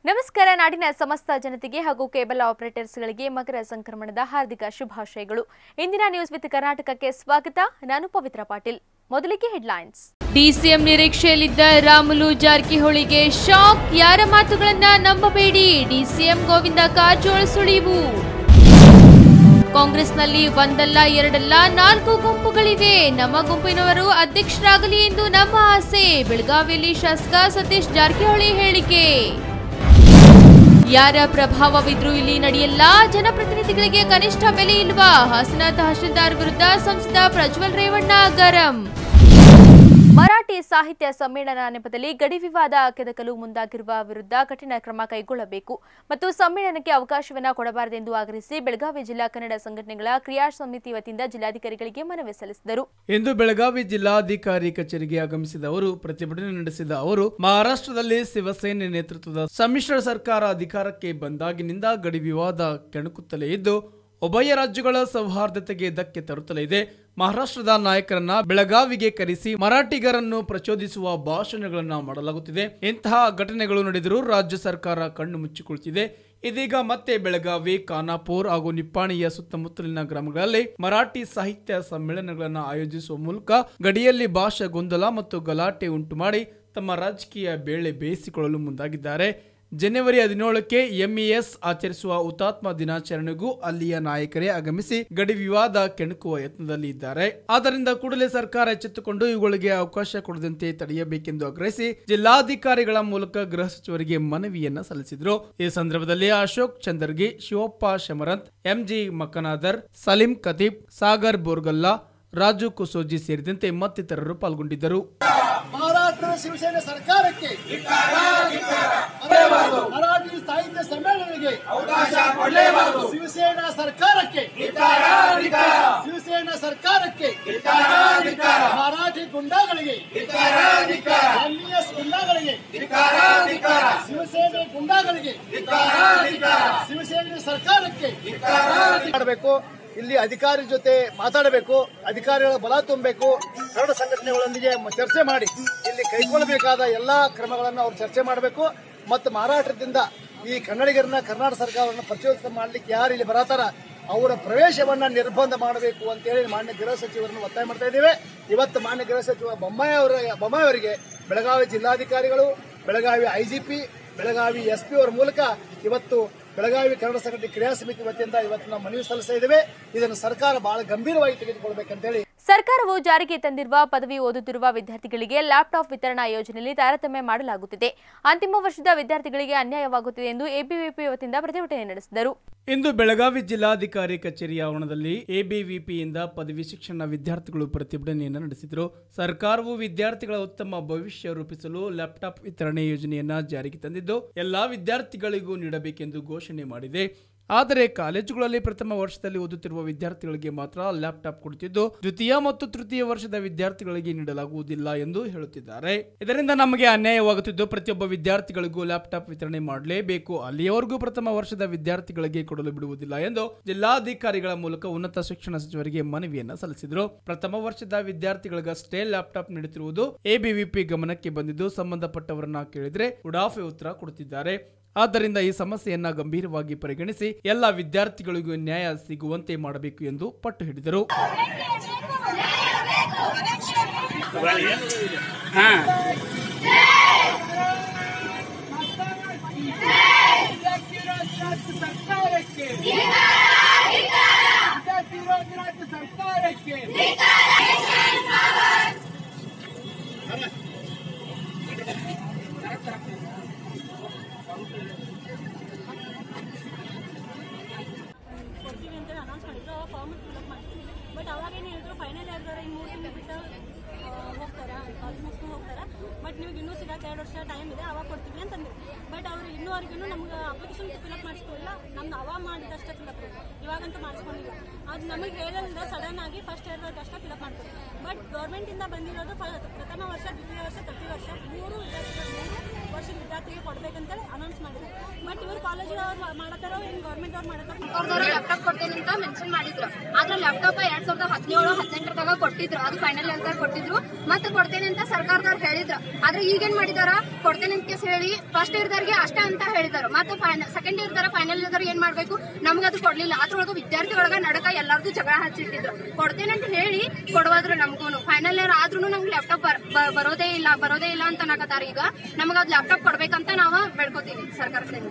ನಮಸ್ಕಾರ ನಾಡಿನ ಸಮಸ್ತ ಜನತೆಗೆ ಹಾಗೂ ಕೇಬಲ್ ಆಪರೇಟರ್ಸ್ಗಳಿಗೆ ಮಕರ ಸಂಕ್ರಮಣದ ಹಾರ್ದಿಕ ಶುಭಾಶಯಗಳು ಇಂದಿನ ನ್ಯೂಸ್ ವಿತ್ ಕರ್ನಾಟಕಕ್ಕೆ ಸ್ವಾಗತ ನಾನು ಪವಿತ್ರ ಪಾಟೀಲ್ ಮೊದಲಿಗೆ ಹೆಡ್ಲೈನ್ಸ್ ಡಿಸಿಎಂ ನಿರೀಕ್ಷೆಯಲ್ಲಿದ್ದ ರಾಮುಲು ಜಾರಕಿಹೊಳಿಗೆ ಶಾಕ್ ಯಾರ ಮಾತುಗಳನ್ನ ನಂಬಬೇಡಿ ಡಿಸಿಎಂ ಗೋವಿಂದ ಕಾರಜೋಳ ಸುಳಿವು ಕಾಂಗ್ರೆಸ್ನಲ್ಲಿ ಒಂದಲ್ಲ ಎರಡಲ್ಲ ನಾಲ್ಕು ಗುಂಪುಗಳಿವೆ ನಮ್ಮ ಗುಂಪಿನವರು ಅಧ್ಯಕ್ಷರಾಗಲಿ ಎಂದು ನಮ್ಮ ಆಸೆ ಬೆಳಗಾವಿಯಲ್ಲಿ ಶಾಸಕ ಸತೀಶ್ ಜಾರಕಿಹೊಳಿ ಹೇಳಿಕೆ ಯಾರ ಪ್ರಭಾವವಿದ್ರೂ ಇಲ್ಲಿ ನಡೆಯಲ್ಲ ಜನಪ್ರತಿನಿಧಿಗಳಿಗೆ ಕನಿಷ್ಠ ಬೆಲೆ ಇಲ್ವಾ ಹಾಸನ ತಹಶೀಲ್ದಾರ್ ವಿರುದ್ಧ ಸಂಸದ ಪ್ರಜ್ವಲ್ ರೇವಣ್ಣ ಗರಂ ಮರಾಠಿ ಸಾಹಿತ್ಯ ಸಮ್ಮೇಳನ ನೆಪದಲ್ಲಿ ಗಡಿ ವಿವಾದ ಕೆದಕಲು ಮುಂದಾಗಿರುವ ವಿರುದ್ಧ ಕಠಿಣ ಕ್ರಮ ಕೈಗೊಳ್ಳಬೇಕು ಮತ್ತು ಸಮ್ಮೇಳನಕ್ಕೆ ಅವಕಾಶವನ್ನ ಕೊಡಬಾರದೆಂದು ಆಗ್ರಹಿಸಿ ಬೆಳಗಾವಿ ಜಿಲ್ಲಾ ಕನ್ನಡ ಸಂಘಟನೆಗಳ ಕ್ರಿಯಾ ಸಮಿತಿ ವತಿಯಿಂದ ಜಿಲ್ಲಾಧಿಕಾರಿಗಳಿಗೆ ಮನವಿ ಸಲ್ಲಿಸಿದರು ಇಂದು ಬೆಳಗಾವಿ ಜಿಲ್ಲಾಧಿಕಾರಿ ಕಚೇರಿಗೆ ಆಗಮಿಸಿದ ಅವರು ಪ್ರತಿಭಟನೆ ನಡೆಸಿದ ಅವರು ಮಹಾರಾಷ್ಟ್ರದಲ್ಲಿ ಶಿವಸೇನೆ ನೇತೃತ್ವದ ಸಮ್ಮಿಶ್ರ ಸರ್ಕಾರ ಅಧಿಕಾರಕ್ಕೆ ಬಂದಾಗಿನಿಂದ ಗಡಿ ವಿವಾದ ಕೆಣಕುತ್ತಲೇ ಇದ್ದು ಉಭಯ ರಾಜ್ಯಗಳ ಸೌಹಾರ್ದತೆಗೆ ಧಕ್ಕೆ ತರುತ್ತಲೇ ಇದೆ ಮಹಾರಾಷ್ಟ್ರದ ನಾಯಕರನ್ನ ಬೆಳಗಾವಿಗೆ ಕರೆಸಿ ಮರಾಠಿಗರನ್ನು ಪ್ರಚೋದಿಸುವ ಭಾಷಣಗಳನ್ನ ಮಾಡಲಾಗುತ್ತಿದೆ ಇಂತಹ ಘಟನೆಗಳು ನಡೆದರೂ ರಾಜ್ಯ ಸರ್ಕಾರ ಕಣ್ಣು ಮುಚ್ಚಿಕೊಳ್ಳುತ್ತಿದೆ ಇದೀಗ ಮತ್ತೆ ಬೆಳಗಾವಿ ಖಾನಾಪುರ್ ಹಾಗೂ ನಿಪ್ಪಾಣಿಯ ಸುತ್ತಮುತ್ತಲಿನ ಗ್ರಾಮಗಳಲ್ಲಿ ಮರಾಠಿ ಸಾಹಿತ್ಯ ಸಮ್ಮೇಳನಗಳನ್ನು ಆಯೋಜಿಸುವ ಮೂಲಕ ಗಡಿಯಲ್ಲಿ ಭಾಷಾ ಗೊಂದಲ ಮತ್ತು ಗಲಾಟೆ ಉಂಟು ಮಾಡಿ ತಮ್ಮ ರಾಜಕೀಯ ಬೇಳೆ ಬೇಯಿಸಿಕೊಳ್ಳಲು ಮುಂದಾಗಿದ್ದಾರೆ ಜನವರಿ ಹದಿನೇಳಕ್ಕೆ ಎಂಇಎಸ್ ಆಚರಿಸುವ ಹುತಾತ್ಮ ದಿನಾಚರಣೆಗೂ ಅಲ್ಲಿಯ ನಾಯಕರೇ ಆಗಮಿಸಿ ಗಡಿ ವಿವಾದ ಕೆಣಕುವ ಯತ್ನದಲ್ಲಿ ಇದ್ದಾರೆ ಆದ್ದರಿಂದ ಕೂಡಲೇ ಸರ್ಕಾರ ಎಚ್ಚೆತ್ತುಕೊಂಡು ಇವುಗಳಿಗೆ ಅವಕಾಶ ಕೊಡದಂತೆ ತಡೆಯಬೇಕೆಂದು ಆಗ್ರಹಿಸಿ ಜಿಲ್ಲಾಧಿಕಾರಿಗಳ ಮೂಲಕ ಗೃಹ ಸಚಿವರಿಗೆ ಮನವಿಯನ್ನ ಸಲ್ಲಿಸಿದ್ರು ಈ ಸಂದರ್ಭದಲ್ಲಿ ಅಶೋಕ್ ಚಂದರ್ಗಿ ಶಿವಪ್ಪ ಶಮರಂತ್ ಎಂಜಿ ಮಕ್ಕನಾದರ್ ಸಲೀಂ ಕದೀಬ್ ಸಾಗರ್ ಬೋರ್ಗಲ್ಲಾ ರಾಜು ಕುಸೋಜಿ ಸೇರಿದಂತೆ ಮತ್ತಿತರರು ಪಾಲ್ಗೊಂಡಿದ್ದರು ಮಹಾರಾಷ್ಟ್ರದ ಶಿವಸೇನೆ ಸರ್ಕಾರಕ್ಕೆ ಮರಾಠಿ ಸಾಹಿತ್ಯ ಸಮ್ಮೇಳನಕ್ಕೆ ಶಿವಸೇನಾ ಸರ್ಕಾರಕ್ಕೆ ಶಿವಸೇನಾ ಸರ್ಕಾರಕ್ಕೆ ಮರಾಠಿ ಗುಂಡಾಗಳಿಗೆ ಎಂಇಎಸ್ ಗುಂಡಾಗಳಿಗೆ ಶಿವಸೇನೆ ಗುಂಡಾಗಳಿಗೆ ಶಿವಸೇನೆ ಸರ್ಕಾರಕ್ಕೆ ಮಾಡಬೇಕು ಇಲ್ಲಿ ಅಧಿಕಾರಿ ಜೊತೆ ಮಾತಾಡಬೇಕು ಅಧಿಕಾರಿಗಳ ಬಲ ತುಂಬಬೇಕು ಕನ್ನಡ ಸಂಘಟನೆಗಳೊಂದಿಗೆ ಮ- ಚರ್ಚೆ ಮಾಡಿ ಇಲ್ಲಿ ಕೈಗೊಳ್ಳಬೇಕಾದ ಎಲ್ಲಾ ಕ್ರಮಗಳನ್ನು ಅವರು ಚರ್ಚೆ ಮಾಡಬೇಕು ಮತ್ತು ಮಾರಾಟದಿಂದ ಈ ಕನ್ನಡಿಗರನ್ನ ಕರ್ನಾಟಕ ಸರ್ಕಾರವನ್ನು ಪ್ರಚೋದಿತ ಮಾಡಲಿಕ್ಕೆ ಯಾರು ಇಲ್ಲಿ ಬರತಾರ ಅವರ ಪ್ರವೇಶವನ್ನ ನಿರ್ಬಂಧ ಮಾಡಬೇಕು ಅಂತೇಳಿ ಮಾನ್ಯ ಗೃಹ ಸಚಿವರನ್ನು ಒತ್ತಾಯ ಮಾಡ್ತಾ ಇದ್ದೇವೆ ಇವತ್ತು ಮಾನ್ಯ ಗೃಹ ಸಚಿವ ಬೊಮ್ಮಾಯಿ ಅವರ ಬೊಮ್ಮಾಯಿ ಅವರಿಗೆ ಬೆಳಗಾವಿ ಜಿಲ್ಲಾಧಿಕಾರಿಗಳು ಬೆಳಗಾವಿ ಐಜಿಪಿ ಬೆಳಗಾವಿ ಎಸ್ಪಿ ಅವರ ಮೂಲಕ ಇವತ್ತು ಬೆಳಗಾವಿ ಕನ್ನಡ ಸಂಘಟನೆ ಕ್ರಿಯಾ ಸಮಿತಿ ವತಿಯಿಂದ ಇವತ್ತು ನಾವು ಮನವಿ ಸಲ್ಲಿಸ್ತಾ ಇದ್ದೇವೆ ಇದನ್ನು ಸರ್ಕಾರ ಬಹಳ ಗಂಭೀರವಾಗಿ ತೆಗೆದುಕೊಳ್ಬೇಕಂತೇಳಿ ಸರ್ಕಾರವು ಜಾರಿಗೆ ತಂದಿರುವ ಪದವಿ ಓದುತ್ತಿರುವ ವಿದ್ಯಾರ್ಥಿಗಳಿಗೆ ಲ್ಯಾಪ್ಟಾಪ್ ವಿತರಣಾ ಯೋಜನೆಯಲ್ಲಿ ತಾರತಮ್ಯ ಮಾಡಲಾಗುತ್ತಿದೆ ಅಂತಿಮ ವರ್ಷದ ವಿದ್ಯಾರ್ಥಿಗಳಿಗೆ ಅನ್ಯಾಯವಾಗುತ್ತಿದೆ ಎಂದು ಎಬಿವಿಪಿ ವತಿಯಿಂದ ಪ್ರತಿಭಟನೆ ನಡೆಸಿದರು ಇಂದು ಬೆಳಗಾವಿ ಜಿಲ್ಲಾಧಿಕಾರಿ ಕಚೇರಿ ಆವರಣದಲ್ಲಿ ಎಬಿವಿಪಿಯಿಂದ ಪದವಿ ಶಿಕ್ಷಣ ವಿದ್ಯಾರ್ಥಿಗಳು ಪ್ರತಿಭಟನೆಯನ್ನು ನಡೆಸಿದರು ಸರ್ಕಾರವು ವಿದ್ಯಾರ್ಥಿಗಳ ಉತ್ತಮ ಭವಿಷ್ಯ ರೂಪಿಸಲು ಲ್ಯಾಪ್ಟಾಪ್ ವಿತರಣೆ ಯೋಜನೆಯನ್ನ ಜಾರಿಗೆ ತಂದಿದ್ದು ಎಲ್ಲಾ ವಿದ್ಯಾರ್ಥಿಗಳಿಗೂ ನೀಡಬೇಕೆಂದು ಘೋಷಣೆ ಮಾಡಿದೆ ಆದರೆ ಕಾಲೇಜುಗಳಲ್ಲಿ ಪ್ರಥಮ ವರ್ಷದಲ್ಲಿ ಓದುತ್ತಿರುವ ವಿದ್ಯಾರ್ಥಿಗಳಿಗೆ ಮಾತ್ರ ಲ್ಯಾಪ್ಟಾಪ್ ಕೊಡುತ್ತಿದ್ದು ದ್ವಿತೀಯ ಮತ್ತು ತೃತೀಯ ವರ್ಷದ ವಿದ್ಯಾರ್ಥಿಗಳಿಗೆ ನೀಡಲಾಗುವುದಿಲ್ಲ ಎಂದು ಹೇಳುತ್ತಿದ್ದಾರೆ ಇದರಿಂದ ನಮಗೆ ಅನ್ಯಾಯವಾಗುತ್ತಿದ್ದು ಪ್ರತಿಯೊಬ್ಬ ವಿದ್ಯಾರ್ಥಿಗಳಿಗೂ ಲ್ಯಾಪ್ಟಾಪ್ ವಿತರಣೆ ಮಾಡಲೇಬೇಕು ಅಲ್ಲಿಯವರೆಗೂ ಪ್ರಥಮ ವರ್ಷದ ವಿದ್ಯಾರ್ಥಿಗಳಿಗೆ ಕೊಡಲು ಬಿಡುವುದಿಲ್ಲ ಎಂದು ಜಿಲ್ಲಾಧಿಕಾರಿಗಳ ಮೂಲಕ ಉನ್ನತ ಶಿಕ್ಷಣ ಸಚಿವರಿಗೆ ಮನವಿಯನ್ನ ಸಲ್ಲಿಸಿದರು ಪ್ರಥಮ ವರ್ಷದ ವಿದ್ಯಾರ್ಥಿಗಳಿಗಷ್ಟೇ ಲ್ಯಾಪ್ಟಾಪ್ ನೀಡುತ್ತಿರುವುದು ಎಬಿವಿಪಿ ಗಮನಕ್ಕೆ ಬಂದಿದ್ದು ಸಂಬಂಧಪಟ್ಟವರನ್ನ ಕೇಳಿದ್ರೆ ಉಡಾಫೆ ಉತ್ತರ ಕೊಡುತ್ತಿದ್ದಾರೆ ಆದ್ದರಿಂದ ಈ ಸಮಸ್ಯೆಯನ್ನ ಗಂಭೀರವಾಗಿ ಪರಿಗಣಿಸಿ ಎಲ್ಲ ವಿದ್ಯಾರ್ಥಿಗಳಿಗೂ ನ್ಯಾಯ ಸಿಗುವಂತೆ ಮಾಡಬೇಕು ಎಂದು ಪಟ್ಟು ಹಿಡಿದರು ಕೊಡ್ತೀವಿ ಅಂತ ಅನೌನ್ಸ್ ಮಾಡಿದ್ರು ಅವಾಗ ಫಾರ್ಮ್ ಫಿಲ್ಅಪ್ ಮಾಡಿದ್ವಿ ಬಟ್ ಅವಾಗ ಏನು ಹೇಳಿದ್ರು ಫೈನಲ್ ಇಯರ್ದವ್ರು ಇನ್ನು ಮೂರು ತಿಂಗಳು ಬಿಟ್ಟು ಆ, ಹೋಗ್ತಾರೆ ಕಾಲೇಜ್ ಮುಗಿಸ್ಕೊಂಡು ಹೋಗ್ತಾರೆ ಬಟ್ ನಿಮ್ಗೆ ಇನ್ನೂ ಸಿಗಕ್ಕೆ ಎರಡು ವರ್ಷ ಟೈಮ್ ಇದೆ ಅವಾಗ ಕೊಡ್ತೀವಿ ಅಂತಂದ್ರು ಬಟ್ ಅವರು ಇನ್ನೂವರೆಗೂ ನಮ್ಗೆ ಅಪ್ಲಿಕೇಶನ್ ಫಿಲ್ಅಪ್ ಮಾಡಿಸ್ಕೊಳ್ಳಿಲ್ಲ ನಮ್ದು ಅವ ಮಾಡಿದಷ್ಟೇ ಫಿಲ್ಅಪ್ ಇವಾಗಂತೂ ಮಾಡಿಸ್ಕೊಂಡಿಲ್ಲ ಅದು ನಮಗೆ ಹೇಳಲ್ದ ಸಡನ್ ಆಗಿ ಫಸ್ಟ್ ಇಯರ್ದಾಗ ಅಷ್ಟೇ ಫಿಲ್ಅಪ್ ಮಾಡ್ತಾರೆ ಬಟ್ ಗೌರ್ಮೆಂಟಿಂದ ಬಂದಿರೋದು ಫ- ಪ್ರಥಮ ವರ್ಷ ದ್ವಿತೀಯ ವರ್ಷ ತೃತೀಯ ವರ್ಷ ಮೂರು ವಿದ್ಯಾರ್ಥಿಗಳು ಮೂರು ವರ್ಷದ ವಿದ್ಯಾರ್ಥಿಗೆ ಕೊಡ್ಬೇಕಂತೇಳಿ ಅನೌನ್ಸ್ ಮಾಡಿದ್ರು ಬಟ್ ಇವರು ಕಾಲೇಜ್ ಅವ್ರು ಮಾಡತ್ತಾರೋ ಏನು ಗೌರ್ಮೆಂಟ್ ಅವ್ರು ಮಾಡತ್ತಾರೋ ಅವ್ರದವ್ರು ಲ್ಯಾಪ್ಟಾಪ್ ಕೊಡ್ತೇನೆ ಅಂತ ಮೆನ್ಷನ್ ಮಾಡಿದ್ರು ಆದ್ರೆ ಲ್ಯಾಪ್ಟಾಪ್ ಎರಡ್ ಸಾವಿರದ ಹದಿನೇಳು ಹದಿನೆಂಟರದಾಗ ಕೊಟ್ಟಿದ್ರು ಅದು ಫೈನಲ್ ಇಯರ್ ಕೊಟ್ಟಿದ್ರು ಮತ್ತೆ ಕೊಡ್ತೇನೆ ಅಂತ ಸರ್ಕಾರದವ್ರು ಹೇಳಿದ್ರು ಆದ್ರೆ ಈಗೇನ್ ಮಾಡಿದಾರ ಕೊಡ್ತೇನೆ ಅಂತ ಕೇಸ್ ಹೇಳಿ ಫಸ್ಟ್ ಇಯರ್ದವ್ರಿಗೆ ಅಷ್ಟೇ ಅಂತ ಹೇಳಿದಾರೆ ಮತ್ತೆ ಸೆಕೆಂಡ್ ಇಯರ್ದಾರ ಫೈನಲ್ ಇಯರ್ದಾರ ಏನ್ ಮಾಡ್ಬೇಕು ನಮ್ಗದು ಕೊಡ್ಲಿಲ್ಲ ಅದ್ರೊಳಗ ವಿದ್ಯಾರ್ಥಿಗಳೊಳಗ ನಡಕ ಎಲ್ಲಾರ್ದು ಜಗಳ ಹಚ್ಚಿಟ್ಟಿದ್ರು ಕೊಡ್ತೇನೆ ಅಂತ ಹೇಳಿ ಕೊಡವಾದ್ರು ನಮ್ಗೂನು ಫೈನಲ್ ಇಯರ್ ಆದ್ರೂ ನಮ್ಗೆ ಲ್ಯಾಪ್ಟಾಪ್ ಬರೋದೇ ಇಲ್ಲ ಬರೋದೇ ಇಲ್ಲ ಅಂತ ಅನ್ನಕತ್ತಾರ ಈಗ ನಮ್ಗೆ ಅದು ಲ್ಯಾಪ್ಟಾಪ್ ಕೊಡ್ಬೇಕಂತ ನಾವ ಬೆಳ್ಕೊತೀವಿ ಸರ್ಕಾರದಿಂದ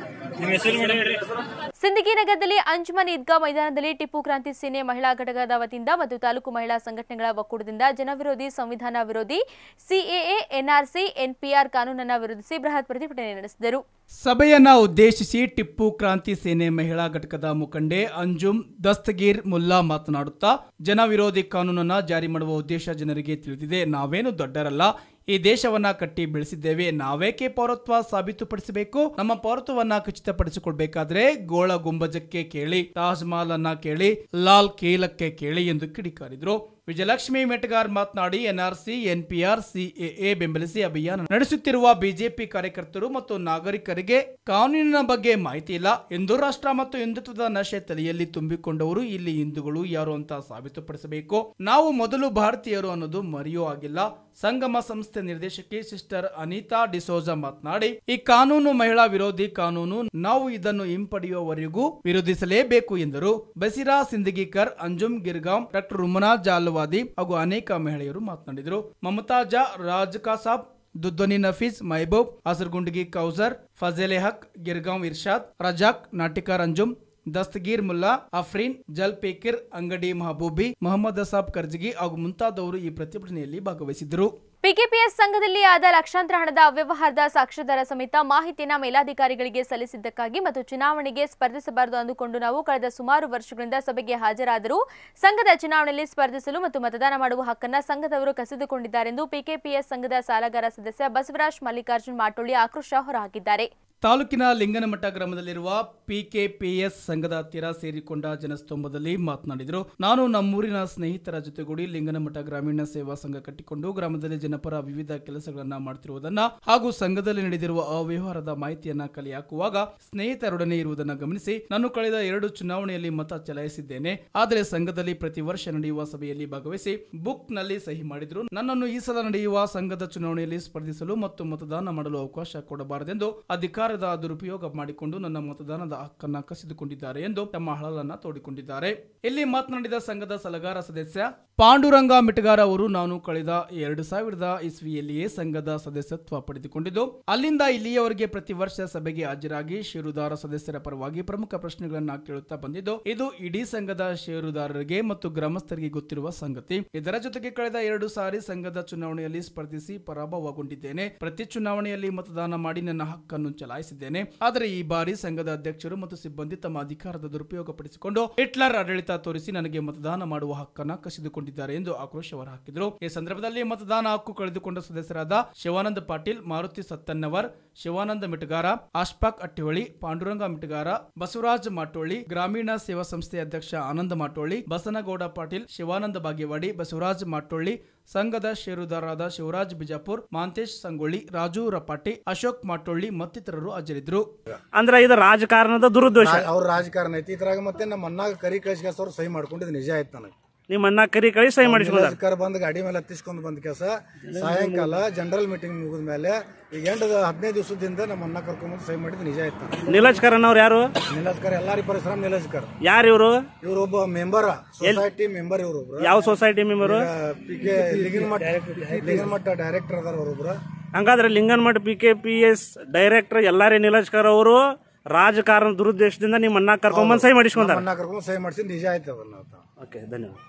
ಸಿಂದಗಿ ನಗರದಲ್ಲಿ ಅಂಜುಮನ್ ಈದ್ಗಾ ಮೈದಾನದಲ್ಲಿ ಟಿಪ್ಪು ಕ್ರಾಂತಿ ಸೇನೆ ಮಹಿಳಾ ಘಟಕದ ವತಿಯಿಂದ ಮತ್ತು ತಾಲೂಕು ಮಹಿಳಾ ಸಂಘಟನೆಗಳ ಒಕ್ಕೂಟದಿಂದ ಜನವಿರೋಧಿ ಸಂವಿಧಾನ ವಿರೋಧಿ ಸಿಎಎ ಎನ್ಆರ್ಸಿ ಎನ್ಪಿಆರ್ ಕಾನೂನನ್ನು ವಿರೋಧಿಸಿ ಬೃಹತ್ ಪ್ರತಿಭಟನೆ ನಡೆಸಿದರು ಸಭೆಯನ್ನ ಉದ್ದೇಶಿಸಿ ಟಿಪ್ಪು ಕ್ರಾಂತಿ ಸೇನೆ ಮಹಿಳಾ ಘಟಕದ ಮುಖಂಡೆ ಅಂಜುಮ್ ದಸ್ತಗೀರ್ ಮುಲ್ಲಾ ಮಾತನಾಡುತ್ತಾ ಜನ ವಿರೋಧಿ ಕಾನೂನನ್ನ ಜಾರಿ ಮಾಡುವ ಉದ್ದೇಶ ಜನರಿಗೆ ತಿಳಿದಿದೆ ನಾವೇನು ದೊಡ್ಡರಲ್ಲ ಈ ದೇಶವನ್ನ ಕಟ್ಟಿ ಬೆಳೆಸಿದ್ದೇವೆ ನಾವೇಕೆ ಪೌರತ್ವ ಸಾಬೀತುಪಡಿಸಬೇಕು ನಮ್ಮ ಪೌರತ್ವವನ್ನ ಖಚಿತಪಡಿಸಿಕೊಳ್ಬೇಕಾದ್ರೆ ಗೋಳ ಗುಂಬಜಕ್ಕೆ ಕೇಳಿ ತಾಜ್ ಮಹಲ್ ಅನ್ನ ಕೇಳಿ ಲಾಲ್ ಕೇಲಕ್ಕೆ ಕೇಳಿ ಎಂದು ಕಿಡಿಕಾರಿದ್ರು ವಿಜಯಲಕ್ಷ್ಮಿ ಮೆಟಗಾರ್ ಮಾತನಾಡಿ ಎನ್ಆರ್ಸಿ ಎನ್ಪಿಆರ್ ಸಿಎಎ ಬೆಂಬಲಿಸಿ ಅಭಿಯಾನ ನಡೆಸುತ್ತಿರುವ ಬಿಜೆಪಿ ಕಾರ್ಯಕರ್ತರು ಮತ್ತು ನಾಗರಿಕರಿಗೆ ಕಾನೂನಿನ ಬಗ್ಗೆ ಮಾಹಿತಿ ಇಲ್ಲ ಹಿಂದೂ ರಾಷ್ಟ್ರ ಮತ್ತು ಹಿಂದುತ್ವದ ನಶೆ ತಲೆಯಲ್ಲಿ ತುಂಬಿಕೊಂಡವರು ಇಲ್ಲಿ ಹಿಂದೂಗಳು ಯಾರು ಅಂತ ಸಾಬೀತುಪಡಿಸಬೇಕು ನಾವು ಮೊದಲು ಭಾರತೀಯರು ಅನ್ನೋದು ಮರೆಯೋ ಆಗಿಲ್ಲ ಸಂಗಮ ಸಂಸ್ಥೆ ನಿರ್ದೇಶಕಿ ಸಿಸ್ಟರ್ ಅನಿತಾ ಡಿಸೋಜಾ ಮಾತನಾಡಿ ಈ ಕಾನೂನು ಮಹಿಳಾ ವಿರೋಧಿ ಕಾನೂನು ನಾವು ಇದನ್ನು ಹಿಂಪಡೆಯುವವರೆಗೂ ವಿರೋಧಿಸಲೇಬೇಕು ಎಂದರು ಬಸಿರಾ ಸಿಂದಗಿಕರ್ ಅಂಜುಮ್ ಗಿರ್ಗಾಂ ಡಾಕ್ಟರ್ ರುಮನಾ ಜಾಲ್ವಾದಿ ಹಾಗೂ ಅನೇಕ ಮಹಿಳೆಯರು ಮಾತನಾಡಿದರು ಮಮತಾಜಾ ರಾಜ್ ಕಾಸಾಬ್ ದುಧ್ವನಿ ನಫೀಸ್ ಮೈಬೂಬ್ ಹಸರ್ಗುಂಡಗಿ ಕೌಸರ್ ಫಜೇಲೆ ಹಕ್ ಗಿರ್ಗಾಂವ್ ಇರ್ಷಾದ್ ರಜಾಕ್ ನಾಟಿಕಾರ್ ಅಂಜುಮ್ ದಸ್ತಗೀರ್ ಮುಲ್ಲಾ ಅಫ್ರೀನ್ ಜಲ್ ಪೇಕಿರ್ ಅಂಗಡಿ ಮಹಬೂಬಿ ಮೊಹಮ್ಮದ್ ಅಸಾಬ್ ಕರ್ಜಗಿ ಹಾಗೂ ಮುಂತಾದವರು ಈ ಪ್ರತಿಭಟನೆಯಲ್ಲಿ ಭಾಗವಹಿಸಿದ್ದರು ಪಿಕೆಪಿಎಸ್ ಸಂಘದಲ್ಲಿ ಆದ ಲಕ್ಷಾಂತರ ಹಣದ ಅವ್ಯವಹಾರದ ಸಾಕ್ಷ್ಯದಾರ ಸಮೇತ ಮಾಹಿತಿಯನ್ನು ಮೇಲಾಧಿಕಾರಿಗಳಿಗೆ ಸಲ್ಲಿಸಿದ್ದಕ್ಕಾಗಿ ಮತ್ತು ಚುನಾವಣೆಗೆ ಸ್ಪರ್ಧಿಸಬಾರದು ಅಂದುಕೊಂಡು ನಾವು ಕಳೆದ ಸುಮಾರು ವರ್ಷಗಳಿಂದ ಸಭೆಗೆ ಹಾಜರಾದರೂ ಸಂಘದ ಚುನಾವಣೆಯಲ್ಲಿ ಸ್ಪರ್ಧಿಸಲು ಮತ್ತು ಮತದಾನ ಮಾಡುವ ಹಕ್ಕನ್ನು ಸಂಘದವರು ಕಸಿದುಕೊಂಡಿದ್ದಾರೆಂದು ಪಿಕೆಪಿಎಸ್ ಸಂಘದ ಸಾಲಗಾರ ಸದಸ್ಯ ಬಸವರಾಜ್ ಮಲ್ಲಿಕಾರ್ಜುನ್ ಮಾಟೋಳಿ ಆಕ್ರೋಶ ಹೊರಹಾಕಿದ್ದಾರೆ ತಾಲೂಕಿನ ಲಿಂಗನಮಠ ಗ್ರಾಮದಲ್ಲಿರುವ ಪಿಕೆಪಿಎಸ್ ಸಂಘದ ಹತ್ತಿರ ಸೇರಿಕೊಂಡ ಜನಸ್ತಂಭದಲ್ಲಿ ಮಾತನಾಡಿದರು ನಾನು ನಮ್ಮೂರಿನ ಸ್ನೇಹಿತರ ಜೊತೆಗೂಡಿ ಲಿಂಗನಮಠ ಗ್ರಾಮೀಣ ಸೇವಾ ಸಂಘ ಕಟ್ಟಿಕೊಂಡು ಗ್ರಾಮದಲ್ಲಿ ಜನಪರ ವಿವಿಧ ಕೆಲಸಗಳನ್ನ ಮಾಡುತ್ತಿರುವುದನ್ನ ಹಾಗೂ ಸಂಘದಲ್ಲಿ ನಡೆದಿರುವ ಅವ್ಯವಹಾರದ ಮಾಹಿತಿಯನ್ನ ಕಲೆ ಹಾಕುವಾಗ ಸ್ನೇಹಿತರೊಡನೆ ಇರುವುದನ್ನು ಗಮನಿಸಿ ನಾನು ಕಳೆದ ಎರಡು ಚುನಾವಣೆಯಲ್ಲಿ ಮತ ಚಲಾಯಿಸಿದ್ದೇನೆ ಆದರೆ ಸಂಘದಲ್ಲಿ ಪ್ರತಿ ವರ್ಷ ನಡೆಯುವ ಸಭೆಯಲ್ಲಿ ಭಾಗವಹಿಸಿ ಬುಕ್ ನಲ್ಲಿ ಸಹಿ ಮಾಡಿದ್ರು ನನ್ನನ್ನು ಈ ಸಲ ನಡೆಯುವ ಸಂಘದ ಚುನಾವಣೆಯಲ್ಲಿ ಸ್ಪರ್ಧಿಸಲು ಮತ್ತು ಮತದಾನ ಮಾಡಲು ಅವಕಾಶ ಕೊಡಬಾರದೆಂದು ಅಧಿಕಾರದ ದುರುಪಯೋಗ ಮಾಡಿಕೊಂಡು ನನ್ನ ಮತದಾನದ ಹಕ್ಕನ್ನ ಕಸಿದುಕೊಂಡಿದ್ದಾರೆ ಎಂದು ತಮ್ಮ ಹಳಲನ್ನ ತೋಡಿಕೊಂಡಿದ್ದಾರೆ ಇಲ್ಲಿ ಮಾತನಾಡಿದ ಸಂಘದ ಸಲಗಾರ ಸದಸ್ಯ ಪಾಂಡುರಂಗ ಮಿಟಗಾರ ಅವರು ನಾನು ಕಳೆದ ಎರಡು ಸಾವಿರದ ಇಸ್ವಿಯಲ್ಲಿಯೇ ಸಂಘದ ಸದಸ್ಯತ್ವ ಪಡೆದುಕೊಂಡಿದ್ದು ಅಲ್ಲಿಂದ ಇಲ್ಲಿಯವರೆಗೆ ಪ್ರತಿ ವರ್ಷ ಸಭೆಗೆ ಹಾಜರಾಗಿ ಷೇರುದಾರ ಸದಸ್ಯರ ಪರವಾಗಿ ಪ್ರಮುಖ ಪ್ರಶ್ನೆಗಳನ್ನ ಕೇಳುತ್ತಾ ಬಂದಿದ್ದು ಇದು ಇಡೀ ಸಂಘದ ಷೇರುದಾರರಿಗೆ ಮತ್ತು ಗ್ರಾಮಸ್ಥರಿಗೆ ಗೊತ್ತಿರುವ ಸಂಗತಿ ಇದರ ಜೊತೆಗೆ ಕಳೆದ ಎರಡು ಸಾರಿ ಸಂಘದ ಚುನಾವಣೆಯಲ್ಲಿ ಸ್ಪರ್ಧಿಸಿ ಪರಾಭವಗೊಂಡಿದ್ದೇನೆ ಪ್ರತಿ ಚುನಾವಣೆಯಲ್ಲಿ ಮತದಾನ ಮಾಡಿ ನನ್ನ ಹಕ್ಕನ್ನು ಚಲಾಯಿಸಿದ್ದೇನೆ ಆದರೆ ಈ ಬಾರಿ ಸಂಘದ ಅಧ್ಯಕ್ಷರು ಮತ್ತು ಸಿಬ್ಬಂದಿ ತಮ್ಮ ಅಧಿಕಾರದ ದುರುಪಯೋಗ ಪಡಿಸಿಕೊಂಡು ಹಿಟ್ಲರ್ ಆಡಳಿತ ತೋರಿಸಿ ನನಗೆ ಮತದಾನ ಮಾಡುವ ಹಕ್ಕನ್ನ ಕಸಿದುಕೊಂಡಿದ್ದಾರೆ ಎಂದು ಆಕ್ರೋಶ ಹೊರಹಾಕಿದರು ಈ ಸಂದರ್ಭದಲ್ಲಿ ಮತದಾನ ಹಕ್ಕು ಕಳೆದುಕೊಂಡ ಸದಸ್ಯರಾದ ಶಿವಾನಂದ ಪಾಟೀಲ್ ಮಾರುತಿ ಸತ್ತನ್ನವರ್ ಶಿವಾನಂದ ಮಿಟಗಾರ ಆಶ್ಪಾಕ್ ಅಟ್ಟಿಹೊಳಿ ಪಾಂಡುರಂಗ ಮಿಟಗಾರ ಬಸವರಾಜ್ ಮಾಟೋಳಿ ಗ್ರಾಮೀಣ ಸೇವಾ ಸಂಸ್ಥೆ ಅಧ್ಯಕ್ಷ ಆನಂದ ಮಾಟೋಳಿ ಬಸನಗೌಡ ಪಾಟೀಲ್ ಶಿವಾನಂದ ಬಾಗೇವಾಡಿ ಬಸವರಾಜ್ ಮಾಟೋಳಿ ಸಂಘದ ಷೇರುದಾರರಾದ ಶಿವರಾಜ್ ಬಿಜಾಪುರ್ ಮಾಂತೇಶ್ ಸಂಗೊಳ್ಳಿ ರಾಜು ರಪಾಟಿ ಅಶೋಕ್ ಮಾಟೋಳ್ಳಿ ಮತ್ತಿತರರು ಹಾಜರಿದ್ದರು ಅಂದ್ರೆ ಇದು ರಾಜಕಾರಣದ ದುರುದ್ದೇಶ ಅವ್ರ ರಾಜಕಾರಣ ಐತಿ ಇದ್ರಾಗ ಮತ್ತೆ ನಮ್ಮ ಅಣ್ಣಾಗ ಕರಿ ಕಳಿಸ್ಕೇಸ್ ಅವ್ರು ಸಹಿ ಮಾಡ್ಕೊಂಡಿದ್ದು ನಿಜ ಆಯ್ತು ನನಗೆ ನಿಮ್ಮ ಅಣ್ಣ ಕರಿ ಕಳಿ ಸಹಿ ಮಾಡಿಸ್ಕೊಂಡಾರ ಸರ್ಕಾರ ಬಂದು ಗಾಡಿ ಮೇಲೆ ಹತ್ತಿಸ್ಕೊಂಡು ಬಂದ ಕೆಲಸ ಸಾಯಂಕಾಲ ಜನರಲ್ ಮೀಟಿಂಗ್ ಮುಗಿದ ಮೇಲೆ ಈಗ ಎಂಟು ಹದಿನೈದು ದಿವಸದಿಂದ ನಮ್ಮ ಅಣ್ಣ ಕರ್ಕೊಂಡ್ಬಂದು ಸಹಿ ಮಾಡಿದ್ದು ನಿಜ ಆಯ್ತು ನನಗೆ ನೀಲಜ್ ಕರಣ್ ಅವ್ರು ಯಾರು ನಿಲಸ್ಕರ್ ಎಲ್ಲಾರಿ ಪರಿಶ್ರಮ ನಿಲಸ್ಕರ್ ಯಾರು ಇವರು ಇವ್ರು ಒಬ್ಬ ಮೆಂಬರ್ ಸೊಸೈಟಿ ಮೆಂಬರ್ ಇವ್ರು ಒಬ್ರು ಯಾವ society member P K Linganamath Linganamath director ಅದಾರ ಅವ್ರೊಬ್ರು ಹಂಗಾದ್ರೆ Linganamath P K P S director Ellari Nilajkar ಅವರು ರಾಜಕಾರಣ ದುರುದ್ದೇಶದಿಂದ ನಿಮ್ಮ ಅಣ್ಣ ಕರ್ಕೊಂಬಂದ್ ಸಹಿ ಮಾಡಿಸ್ಕೊಂಡಾರ ಅಣ್ಣ ಕರ್ಕೊಂಡು ಸಹಿ ಮಾಡಿಸಿ ನಿಜ ಆಯ್ತು ಅದನ್ನ ಓಕೆ ಧನ್ಯವಾದ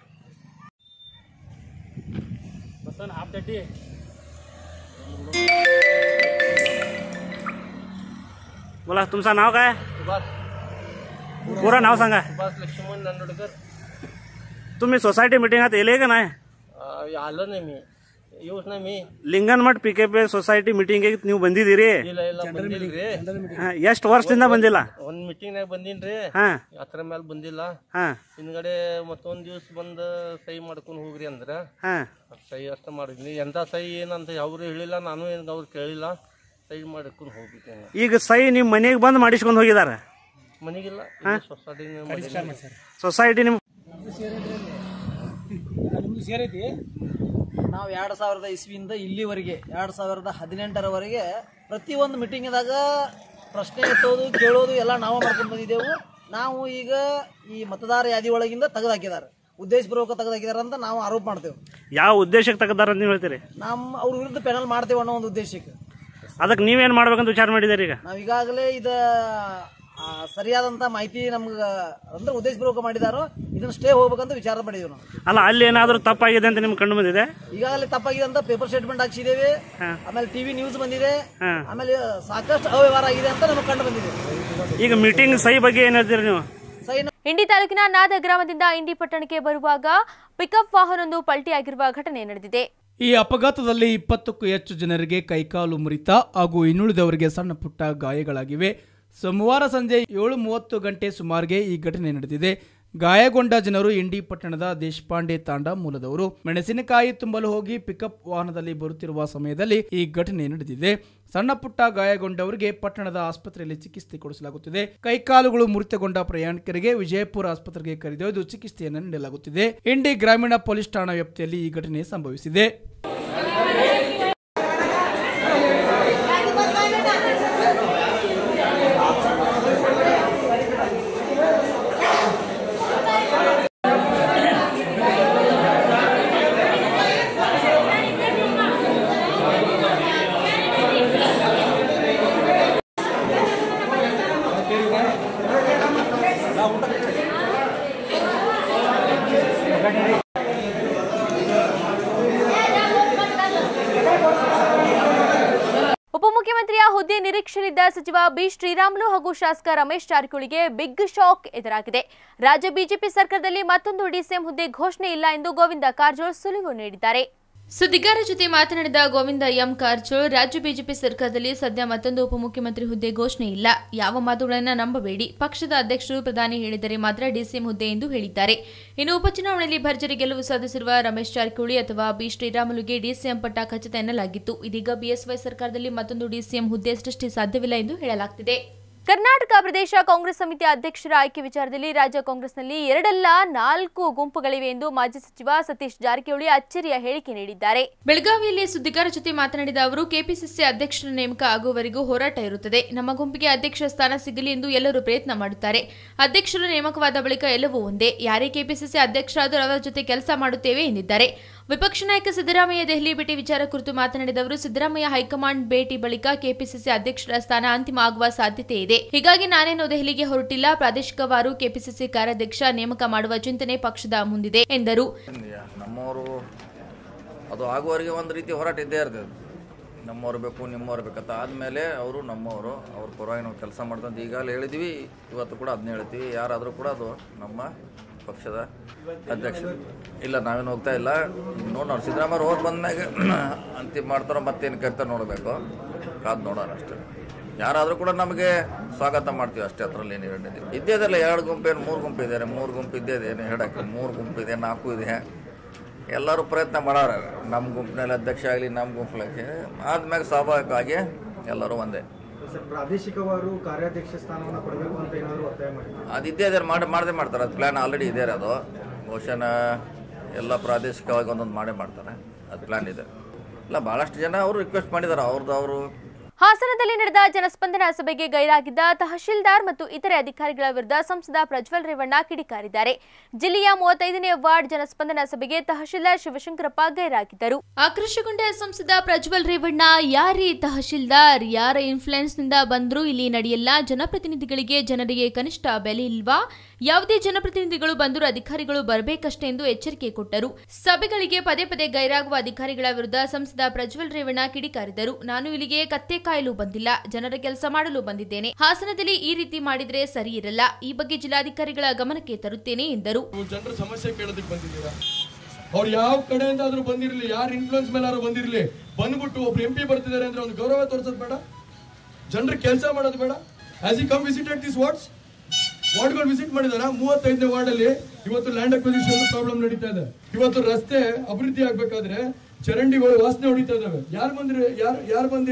बोला तुमचं नाव काय पुरा नाव सांगा लक्ष्मण नांदोडकर तुम्ही सोसायटी मिटिंगात येले का नाही अं, आलो नाही मी येऊच नाही मी Linganamath P K P society ಮೀಟಿಂಗಿಗೆ ನೀವು ಬಂದಿದ್ದೀರಿ ಇಲ್ಲ ಇಲ್ಲ ಬಂದಿಲ್ರಿ ಹಾ, ಎಷ್ಟ್ ವರ್ಷದಿಂದ ಬಂದಿಲ್ಲ ಒಂದ್ ಮೀಟಿಂಗ್ನಾಗ ಬಂದೀನ್ರಿ ಹಾ ಅದ್ರ ಮೇಲೆ ಬಂದಿಲ್ಲ ಹಾ ಹಿಂದ್ಗಡೆ ಮತ್ತೊಂದ್ ದಿವ್ಸ ಬಂದ ಸಹಿ ಮಾಡ್ಕೊಂಡು ಹೋಗ್ರಿ ಅಂದ್ರ ಹಾ ಸಹಿ ಅಷ್ಟ ಮಾಡಿದ್ನಿ ಎಂತ ಸಹಿ ಏನಂತ ಅವ್ರು ಹೇಳಿಲ್ಲ ನಾನು ಏನ್ ಅವ್ರು ಕೇಳಿಲ್ಲ ಸೈ ಮಾಡ್ಕೊಂಡು ಹೋಗ್ಬೇಕೇನ ಈಗ ಸೈ ನಿಮ್ಮ ಮನೆಗೆ ಬಂದು ಮಾಡಿಸ್ಕೊಂಡು ಹೋಗಿದಾರ ಮನೆಗಿಲ್ಲ ಸೊಸೈಟಿ ಸೊಸೈಟಿ ನಿಮ್ ನಿಮ್ದು ಸೇರೈತಿ ನಾವು ಎರಡು ಸಾವಿರದ ಇಸ್ವಿಯಿಂದ ಇಲ್ಲಿವರೆಗೆ ಎರಡು ಸಾವಿರದ ಹದಿನೆಂಟರವರೆಗೆ ಪ್ರತಿಯೊಂದು ಮೀಟಿಂಗ್ದಾಗ ಪ್ರಶ್ನೆ ಎತ್ತೋದು ಕೇಳೋದು ಎಲ್ಲ ನಾವು ಮಾಡ್ಕೊಂಡು ಬಂದಿದ್ದೆವು ನಾವು ಈಗ ಈ ಮತದಾರ ಯಾದಿ ಒಳಗಿಂದ ತೆಗೆದಾಕಿದ್ದಾರೆ ಉದ್ದೇಶಪೂರ್ವಕ ತೆಗೆದಾಕಿದ್ದಾರೆ ಅಂತ ನಾವು ಆರೋಪ ಮಾಡ್ತೇವೆ ಯಾವ ಉದ್ದೇಶಕ್ಕೆ ತೆಗದಾರ ಅಂತ ನೀವು ಹೇಳ್ತೀರಿ ನಮ್ಮ ಅವ್ರ ವಿರುದ್ಧ ಪೆನಲ್ ಮಾಡ್ತೇವೆ ಅನ್ನೋ ಒಂದು ಉದ್ದೇಶಕ್ಕೆ ಅದಕ್ಕೆ ನೀವೇನು ಮಾಡ್ಬೇಕಂತ ವಿಚಾರ ಮಾಡಿದ್ದೀರಿ ಈಗ ನಾವು ಈಗಾಗಲೇ ಇದು ಆ, ಸರಿಯಾದಂಥ ಮಾಹಿತಿ ನಮ್ಗೆ ಅಂದ್ರೆ ಉದ್ದೇಶಪೂರ್ವಕ ಮಾಡಿದಾರೋ ಇದನ್ನ ಸ್ಟೇ ಹೋಗ್ಬೇಕಂತ ವಿಚಾರ ಮಾಡಿದೆವು ನಾವು ಅಲ್ಲ ಅಲ್ಲಿ ಏನಾದರೂ ತಪ್ಪಾಗಿದೆ ಅಂತ ನಿಮ್ಗೆ ಕಂಡು ಬಂದಿದೆ ಈಗಾಗಲೇ ತಪ್ಪಾಗಿದೆ ಅಂತ ಪೇಪರ್ ಸ್ಟೇಟ್ಮೆಂಟ್ ಹಾಕ್ಸಿದ್ದೇವೆ ಹಾ. ಆಮೇಲೆ ಟಿವಿ ನ್ಯೂಸ್ ಬಂದಿದೆ ಹಾ. ಆಮೇಲೆ ಸಾಕಷ್ಟು ಅವ್ಯವಹಾರ ಆಗಿದೆ ಅಂತ ನಮಗೆ ಕಂಡು ಬಂದಿದೆ ಈಗ ಮೀಟಿಂಗ್ ಸೈ ಬಗ್ಗೆ ಏನು ಹೇಳ್ತೀರಿ ನೀವು ಸೈನ್ ಇಂಡಿ ತಾಲೂಕಿನ ನಾದ ಗ್ರಾಮದಿಂದ ಇಂಡಿ ಪಟ್ಟಣಕ್ಕೆ ಬರುವಾಗ ಪಿಕಪ್ ವಾಹನವೊಂದು ಪಲ್ಟಿಯಾಗಿರುವ ಘಟನೆ ನಡೆದಿದೆ ಈ ಅಪಘಾತದಲ್ಲಿ ಇಪ್ಪತ್ತಕ್ಕೂ ಹೆಚ್ಚು ಜನರಿಗೆ ಕೈಕಾಲು ಮುರಿತ ಹಾಗೂ ಇನ್ನುಳಿದವರಿಗೆ ಸಣ್ಣ ಪುಟ್ಟ ಗಾಯಗಳಾಗಿವೆ ಸೋಮವಾರ ಸಂಜೆ ಏಳು ಮೂವತ್ತು ಗಂಟೆ ಸುಮಾರಿಗೆ ಈ ಘಟನೆ ನಡೆದಿದೆ ಗಾಯಗೊಂಡ ಜನರು ಇಂಡಿ ಪಟ್ಟಣದ ದೇಶಪಾಂಡೆ ತಾಂಡ ಮೂಲದವರು ಮೆಣಸಿನಕಾಯಿ ತುಂಬಲು ಹೋಗಿ ಪಿಕಪ್ ವಾಹನದಲ್ಲಿ ಬರುತ್ತಿರುವ ಸಮಯದಲ್ಲಿ ಈ ಘಟನೆ ನಡೆದಿದೆ ಸಣ್ಣ ಪುಟ್ಟ ಗಾಯಗೊಂಡವರಿಗೆ ಪಟ್ಟಣದ ಆಸ್ಪತ್ರೆಯಲ್ಲಿ ಚಿಕಿತ್ಸೆ ಕೊಡಿಸಲಾಗುತ್ತಿದೆ ಕೈಕಾಲುಗಳು ಮುರಿತಗೊಂಡ ಪ್ರಯಾಣಿಕರಿಗೆ ವಿಜಯಪುರ ಆಸ್ಪತ್ರೆಗೆ ಕರೆದೊಯ್ದು ಚಿಕಿತ್ಸೆಯನ್ನು ನೀಡಲಾಗುತ್ತಿದೆ ಇಂಡಿ ಗ್ರಾಮೀಣ ಪೊಲೀಸ್ ಠಾಣಾ ವ್ಯಾಪ್ತಿಯಲ್ಲಿ ಈ ಘಟನೆ ಸಂಭವಿಸಿದೆ ಉಪಮುಖ್ಯಮಂತ್ರಿಯ ಹುದ್ದೆ ನಿರೀಕ್ಷೆಯಲ್ಲಿದ್ದ ಸಚಿವ ಬಿ ಶ್ರೀರಾಮುಲು ಹಾಗೂ ಶಾಸಕ ರಮೇಶ್ ಜಾರಕಿಹೊಳಿಗೆ ಬಿಗ್ ಶಾಕ್ ಎದುರಾಗಿದೆ ರಾಜ್ಯ ಬಿಜೆಪಿ ಸರ್ಕಾರದಲ್ಲಿ ಮತ್ತೊಂದು ಡಿಸಿಎಂ ಹುದ್ದೆ ಘೋಷಣೆ ಇಲ್ಲ ಎಂದು ಗೋವಿಂದ ಕಾರಜೋಳ ಸುಳಿವು ನೀಡಿದ್ದಾರೆ ಸುದ್ದಿಗಾರರ ಜೊತೆ ಮಾತನಾಡಿದ ಗೋವಿಂದ ಎಂ ಕಾರಜೋಳ ರಾಜ್ಯ ಬಿಜೆಪಿ ಸರ್ಕಾರದಲ್ಲಿ ಸದ್ಯ ಮತ್ತೊಂದು ಉಪಮುಖ್ಯಮಂತ್ರಿ ಹುದ್ದೆ ಘೋಷಣೆ ಇಲ್ಲ ಯಾವ ಮಾತುಗಳನ್ನು ನಂಬಬೇಡಿ ಪಕ್ಷದ ಅಧ್ಯಕ್ಷರು ಪ್ರಧಾನಿ ಹೇಳಿದರೆ ಮಾತ್ರ ಡಿಸಿಎಂ ಹುದ್ದೆ ಎಂದು ಹೇಳಿದ್ದಾರೆ ಇನ್ನು ಉಪಚುನಾವಣೆಯಲ್ಲಿ ಭರ್ಜರಿ ಗೆಲುವು ಸಾಧಿಸಿರುವ ರಮೇಶ್ ಜಾರಕಿಹೊಳಿ ಅಥವಾ ಬಿ ಶ್ರೀರಾಮುಲುಗೆ ಡಿಸಿಎಂ ಪಟ್ಟ ಖಚಿತ ಎನ್ನಲಾಗಿತ್ತು ಇದೀಗ ಬಿಎಸ್ವೈ ಸರ್ಕಾರದಲ್ಲಿ ಮತ್ತೊಂದು ಡಿಸಿಎಂ ಹುದ್ದೆ ಸೃಷ್ಟಿ ಸಾಧ್ಯವಿಲ್ಲ ಎಂದು ಹೇಳಲಾಗ್ತಿದೆ ಕರ್ನಾಟಕ ಪ್ರದೇಶ ಕಾಂಗ್ರೆಸ್ ಸಮಿತಿ ಅಧ್ಯಕ್ಷರ ಆಯ್ಕೆ ವಿಚಾರದಲ್ಲಿ ರಾಜ್ಯ ಕಾಂಗ್ರೆಸ್ನಲ್ಲಿ ಎರಡಲ್ಲ ನಾಲ್ಕು ಗುಂಪುಗಳಿವೆ ಎಂದು ಮಾಜಿ ಸಚಿವ ಸತೀಶ್ ಜಾರಕಿಹೊಳಿ ಅಚ್ಚರಿಯ ಹೇಳಿಕೆ ನೀಡಿದ್ದಾರೆ ಬೆಳಗಾವಿಯಲ್ಲಿ ಸುದ್ದಿಗಾರರ ಜೊತೆ ಮಾತನಾಡಿದ ಅವರು ಕೆಪಿಸಿಸಿ ಅಧ್ಯಕ್ಷರ ನೇಮಕ ಆಗುವವರೆಗೂ ಹೋರಾಟ ಇರುತ್ತದೆ ನಮ್ಮ ಗುಂಪಿಗೆ ಅಧ್ಯಕ್ಷ ಸ್ಥಾನ ಸಿಗಲಿ ಎಂದು ಎಲ್ಲರೂ ಪ್ರಯತ್ನ ಮಾಡುತ್ತಾರೆ ಅಧ್ಯಕ್ಷರು ನೇಮಕವಾದ ಬಳಿಕ ಎಲ್ಲವೂ ಒಂದೇ ಯಾರೇ ಕೆಪಿಸಿಸಿ ಅಧ್ಯಕ್ಷರಾದರೂ ಅವರ ಜೊತೆ ಕೆಲಸ ಮಾಡುತ್ತೇವೆ ಎಂದಿದ್ದಾರೆ ವಿಪಕ್ಷ ನಾಯಕ ಸಿದ್ದರಾಮಯ್ಯ ದೆಹಲಿ ಭೇಟಿ ವಿಚಾರ ಕುರಿತು ಮಾತನಾಡಿದ ಅವರು ಸಿದ್ದರಾಮಯ್ಯ ಹೈಕಮಾಂಡ್ ಭೇಟಿ ಬಳಿಕ ಕೆಪಿಸಿಸಿ ಅಧ್ಯಕ್ಷರ ಸ್ಥಾನ ಅಂತಿಮ ಆಗುವ ಸಾಧ್ಯತೆ ಇದೆ ಹೀಗಾಗಿ ನಾನೇನು ದೆಹಲಿಗೆ ಹೊರಟಿಲ್ಲ ಪ್ರಾದೇಶಿಕವಾರು ಕೆಪಿಸಿಸಿ ಕಾರ್ಯಾಧ್ಯಕ್ಷ ನೇಮಕ ಮಾಡುವ ಚಿಂತನೆ ಪಕ್ಷದ ಮುಂದಿದೆ ಎಂದರು ನಮ್ಮವರು ಅದು ಆಗುವವರೆಗೆ ಒಂದು ರೀತಿ ಹೋರಾಟ ಇದ್ದೇ ಇರ್ತದೆ ನಮ್ಮವ್ರು ಬೇಕು ನಿಮ್ಮವ್ರು ಬೇಕಂತ ಆದಮೇಲೆ ಅವರು ನಮ್ಮವರು ಅವ್ರ ಪರವಾಗಿ ನಾವು ಕೆಲಸ ಮಾಡ್ತಂತ ಈಗಾಗಲೇ ಹೇಳಿದ್ವಿ ಇವತ್ತು ಕೂಡ ಅದನ್ನ ಹೇಳ್ತೀವಿ ಯಾರಾದರೂ ಕೂಡ ಅದು ನಮ್ಮ ಪಕ್ಷದ ಅಧ್ಯಕ್ಷರು ಇಲ್ಲ ನಾವೇನು ಹೋಗ್ತಾ ಇಲ್ಲ ನೋಡಿ ನೋಡಿ ಸಿದ್ದರಾಮಯ್ಯ ಹೋಗಿ ಬಂದ್ಮ್ಯಾಗ ಅಂತಿಮ ಮಾಡ್ತಾರೋ ಮತ್ತೇನು ಕರಿತಾರೆ ನೋಡಬೇಕು ಕಾದು ನೋಡೋಣ ಅಷ್ಟೇ ಯಾರಾದರೂ ಕೂಡ ನಮಗೆ ಸ್ವಾಗತ ಮಾಡ್ತೀವಿ ಅಷ್ಟೇ ಅದರಲ್ಲಿ ಏನು ಹೇಳಿದ್ದೀವಿ ಇದ್ದೇ ಇದೆಲ್ಲ ಎರಡು ಗುಂಪು ಏನು ಮೂರು ಗುಂಪು ಇದ್ದಾರೆ ಮೂರು ಗುಂಪು ಇದ್ದೇ ಇದೆ ಏನು ಹೇಳಕ್ಕೆ ಮೂರು ಗುಂಪು ಇದೆ ನಾಲ್ಕು ಇದೆ ಎಲ್ಲರೂ ಪ್ರಯತ್ನ ಮಾಡಾರ ನಮ್ಮ ಗುಂಪಿನಲ್ಲಿ ಅಧ್ಯಕ್ಷ ಆಗಲಿ ನಮ್ಮ ಗುಂಪಲ್ಲಿ ಆದ್ಮ್ಯಾಗ ಸ್ವಾಭಾವಿಕವಾಗಿ ಎಲ್ಲರೂ ಒಂದೇ ಪ್ರಾದೇಶಿಕವಾರು ಕಾರ್ಯಾಧ್ಯಕ್ಷ ಸ್ಥಾನವನ್ನು ಕೊಡಬೇಕು ಅಂತ ಏನಾದರೂ ಒತ್ತಾಯ ಮಾಡಿ ಅದು ಇದ್ದೇ ಇದೆ ಮಾಡಿ ಮಾಡದೆ ಮಾಡ್ತಾರೆ ಅದು ಪ್ಲ್ಯಾನ್ ಆಲ್ರೆಡಿ ಇದೆ ರೀ ಅದು ಬಹುಶಃ ಎಲ್ಲ ಪ್ರಾದೇಶಿಕವಾಗಿ ಒಂದೊಂದು ಮಾಡೇ ಮಾಡ್ತಾರೆ ಅದು ಪ್ಲ್ಯಾನ್ ಇದೆ ಇಲ್ಲ ಭಾಳಷ್ಟು ಜನ ಅವರು ರಿಕ್ವೆಸ್ಟ್ ಮಾಡಿದ್ದಾರೆ ಅವ್ರದ್ದು ಅವರು ಹಾಸನದಲ್ಲಿ ನಡೆದ ಜನಸ್ಪಂದನ ಸಭೆಗೆ ಗೈರಾಗಿದ್ದ ತಹಶೀಲ್ದಾರ್ ಮತ್ತು ಇತರೆ ಅಧಿಕಾರಿಗಳ ವಿರುದ್ಧ ಸಂಸದ ಪ್ರಜ್ವಲ್ ರೇವಣ್ಣ ಕಿಡಿಕಾರಿದ್ದಾರೆ ಜಿಲ್ಲೆಯ ಮೂವತ್ತೈದನೇ ವಾರ್ಡ್ ಜನಸ್ಪಂದನ ಸಭೆಗೆ ತಹಶೀಲ್ದಾರ್ ಶಿವಶಂಕರಪ್ಪ ಗೈರಾಗಿದ್ದರು ಆಕ್ರೋಶಗೊಂಡ ಸಂಸದ ಪ್ರಜ್ವಲ್ ರೇವಣ್ಣ ಯಾರೀ ತಹಶೀಲ್ದಾರ್ ಯಾರ ಇನ್ಫ್ಲುಯೆನ್ಸ್ ನಿಂದ ಬಂದ್ರೂ ಇಲ್ಲಿ ನಡೆಯಲ್ಲ ಜನಪ್ರತಿನಿಧಿಗಳಿಗೆ ಜನರಿಗೆ ಕನಿಷ್ಠ ಬೆಲೆ ಇಲ್ವಾ ಯಾವುದೇ ಜನಪ್ರತಿನಿಧಿಗಳು ಬಂದರೂ ಅಧಿಕಾರಿಗಳು ಬರಬೇಕಷ್ಟೇ ಎಂದು ಎಚ್ಚರಿಕೆ ಕೊಟ್ಟರು ಸಭೆಗಳಿಗೆ ಪದೇ ಪದೇ ಗೈರಾಗುವ ಅಧಿಕಾರಿಗಳ ವಿರುದ್ಧ ಸಂಸದ ಪ್ರಜ್ವಲ್ ರೇವಣ್ಣ ಕಿಡಿಕಾರಿದರು ನಾನು ಇಲ್ಲಿಗೆ ಕತ್ತೆ ಕಾಯಲು ಬಂದಿಲ್ಲ ಜನರ ಕೆಲಸ ಮಾಡಲು ಬಂದಿದ್ದೇನೆ ಹಾಸನದಲ್ಲಿ ಈ ರೀತಿ ಮಾಡಿದ್ರೆ ಸರಿ ಇರಲ್ಲ ಈ ಬಗ್ಗೆ ಜಿಲ್ಲಾಧಿಕಾರಿಗಳ ಗಮನಕ್ಕೆ ತರುತ್ತೇನೆ ಎಂದರು ಜನರ ಸಮಸ್ಯೆ ಕೇಳೋದಕ್ಕೆ ಬಂದಿದ್ದೀರಾ ಅವ್ರು ಯಾವ ಕಡೆಯಿಂದ ಆದ್ರೂ ಬಂದಿರ್ಲಿ ಯಾರ ಇನ್ಫ್ಲೂಯೆನ್ಸ್ ಮೇಲೆ ಆದ್ರೂ ಬಂದಿರ್ಲಿ ಬಂದ್ಬಿಟ್ಟು ಒಬ್ರು ಎಂ ಪಿ ಬರ್ತಿದ್ದಾರೆ ಅಂದ್ರೆ ಒಂದು ಗೌರವ ತೋರಿಸೋದು ಬೇಡ ಜನರ ಕೆಲಸ ಮಾಡೋದು ಬೇಡ as he come visited this wards ವಾರ್ಡ್ಗಳು ವಿಸಿಟ್ ಮಾಡಿದಾರ ಮೂವತ್ತೈದನೇ ವಾರ್ಡ್ ಅಲ್ಲಿ ಇವತ್ತು ಲ್ಯಾಂಡ್ ಅಕ್ವಿಸಿಷನ್ ಪ್ರಾಬ್ಲಮ್ ನಡೀತಾ ಇದೆ ಇವತ್ತು ರಸ್ತೆ ಅಭಿವೃದ್ಧಿ ಆಗ್ಬೇಕಾದ್ರೆ ಚರಂಡಿಗಳು ವಾಸನೆ ಹೊಡಿತಾ ಇದಾವೆ ಯಾರು ಬಂದ್ರಿ ಯಾರು ಯಾರು ಬಂದು